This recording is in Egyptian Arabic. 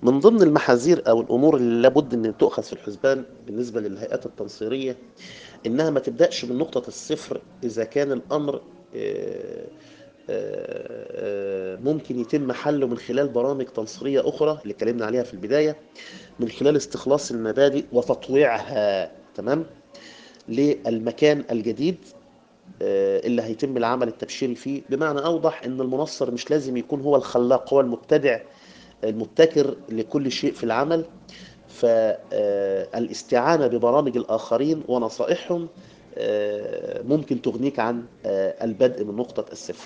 من ضمن المحاذير او الامور اللي لابد ان تؤخذ في الحسبان بالنسبه للهيئات التنصيريه انها ما تبداش من نقطه الصفر اذا كان الامر آه، آه، ممكن يتم حله من خلال برامج تنصيريه اخرى اللي اتكلمنا عليها في البدايه من خلال استخلاص المبادئ وتطويعها تمام للمكان الجديد آه، اللي هيتم العمل التبشيري فيه بمعنى اوضح ان المنصر مش لازم يكون هو الخلاق هو المبتدع المبتكر لكل شيء في العمل فالاستعانة ببرامج الآخرين ونصائحهم آه، ممكن تغنيك عن آه، البدء من نقطة الصفر